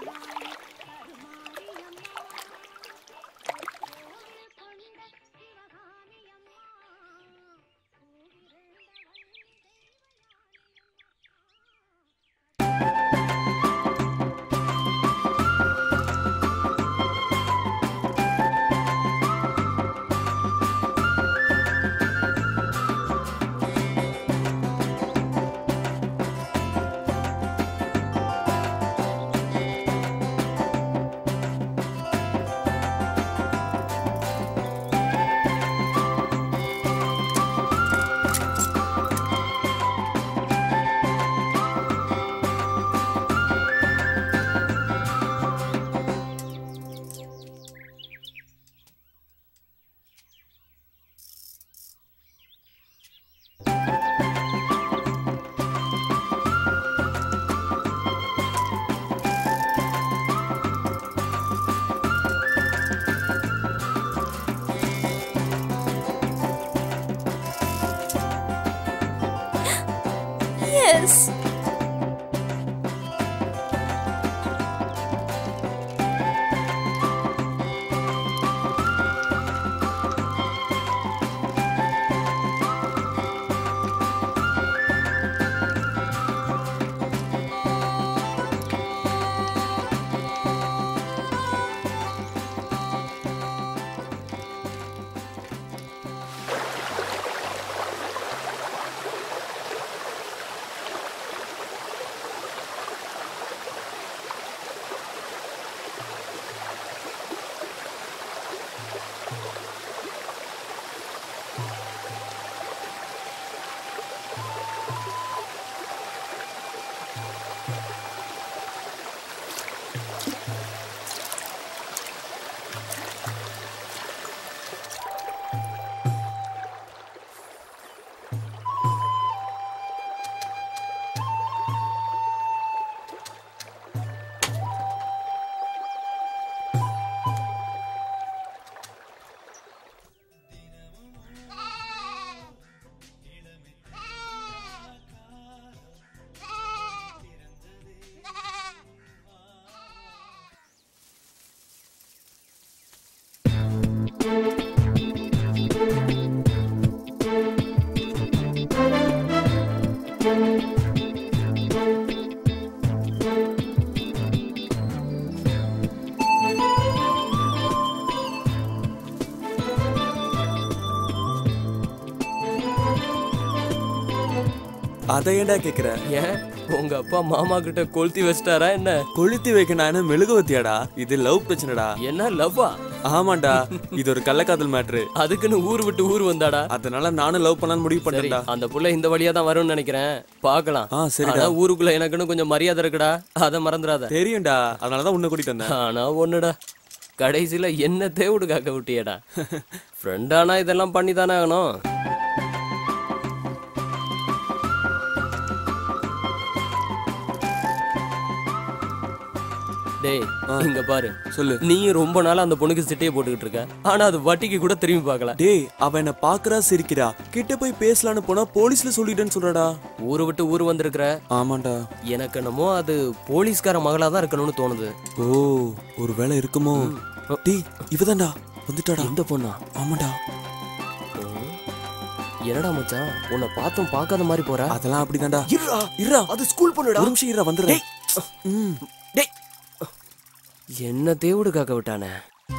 S அதை ஏன்டா கேக்குற ஏன் உங்க அப்பா மாமா கிட்ட கொளுத்தி வச்சிட்டாரா என்ன கொளுத்தி வைக்க நான் என்ன மெழுகுவத்தியாடா இது லவ் பிரச்சனைடா என்ன லவ்வா ஆமாண்டா இது ஒரு கள்ளக்காதல் மேட்ரு அதுக்குன்னு ஊர் விட்டு ஊர் வந்தாடா அதனால நானும் லவ் பண்ணலாம்னு முடிவு சரி பண்ணேன்டா அந்த புள்ள இந்த வழியா தான் வரும்னு நினைக்கிறேன் பார்க்கலாம் ஆ, சரிடா. ஆனா ஊருக்குள்ள எனக்குன்னு கொஞ்சம் மரியாதை இருக்குடா அதை மறந்துடாத தெரியும்டா அதனாலதான் உன்னை கூட்டிட்டு வந்தேன் ஆனா ஒண்ணுடா கடைசியில என்ன தேவுடு காக்க விட்டியடா ஃப்ரெண்டானா இதெல்லாம் பண்ணி தானே ஆகணும் டேய் இங்க பாரு சொல்லு நீயும் ரொம்ப நாளா அந்த பொண்ணுக்கு சிட்டையை போட்டுக்கிட்டு இருக்க ஆனா அது வட்டிக்கு கூட திரும்பி பார்க்கல டேய் அவ என்ன பாக்குறா சிரிக்கிறா கிட்ட போய் பேசலான்னு போனா போலீஸ்ல சொல்லிட்டேன்னு சொல்றடா ஊரை விட்டு ஊர் வந்திருக்கிற ஆமாண்டா எனக்கு என்னமோ அது போலீஸ்கார மகளா தான் இருக்கணும்னு தோணுது ஓ ஒரு வேலை இருக்குமோ டேய் இவதான்டா வந்துட்டாடா எந்த பொண்ணா ஆமாடா என்னடா மச்சான் உன்னை பார்த்தும் பார்க்காத மாதிரி போற அதெல்லாம் அப்படிதான்டா இருடா இருடா அது ஸ்கூல் பொண்ணுடா ஒரு நிமிஷம் இருடா வந்துடுறேன் ம் டேய் என்ன தேவுடு காக்க விட்டானே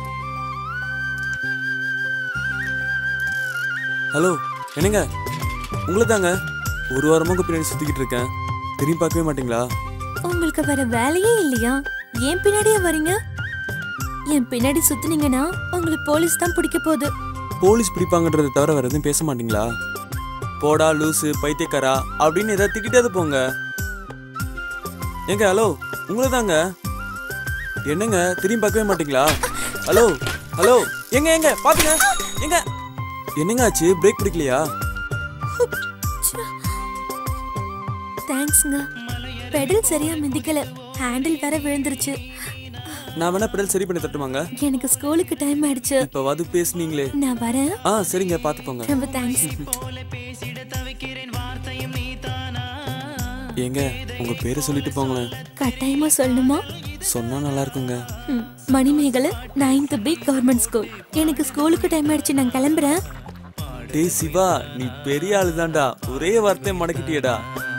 ஹலோ என்னங்க உங்களை தாங்க ஒரு வாரமா உங்க பின்னாடி சுத்திக்கிட்டு இருக்கேன் திரும்பி பார்க்கவே மாட்டீங்களா உங்களுக்கு வேற வேலையே இல்லையா ஏன் பின்னாடியே வரீங்க என் பின்னாடி சுத்துனீங்கன்னா உங்களுக்கு போலீஸ் தான் பிடிக்க போகுது போலீஸ் பிடிப்பாங்கன்றதை தவிர வேற எதுவும் பேச மாட்டீங்களா போடா லூசு பைத்தியக்காரா அப்படின்னு ஏதாவது திட்டிட்டாது போங்க ஏங்க ஹலோ உங்களை தாங்க என்னங்க திரும்பி பார்க்கவே மாட்டீங்களா ஹலோ ஹலோ எங்க எங்க பாத்துங்க எங்க என்னங்க ஆச்சு பிரேக் பிடிக்கலையா தேங்க்ஸ்ங்க பெடல் சரியா மிதிக்கல ஹேண்டில் வேற விழுந்துருச்சு நான் வேணா பெடல் சரி பண்ணி தட்டுமாங்க எனக்கு ஸ்கூலுக்கு டைம் ஆயிடுச்சு இப்ப வது பேசுனீங்களே நான் வரேன் ஆ சரிங்க பாத்து போங்க ரொம்ப தேங்க்ஸ் ஏங்க உங்க பேரை சொல்லிட்டு போங்களேன் கட்டாயமா சொல்லணுமா சொன்னா நல்லா இருக்குங்க ம், Manimekalai ninth B government school எனக்கு ஸ்கூலுக்கு டைம் ஆயிடுச்சு நான் கிளம்புறேன் டேய் சிவா நீ பெரிய ஆளுதான்டா ஒரே வார்த்தை மடக்கிட்டியடா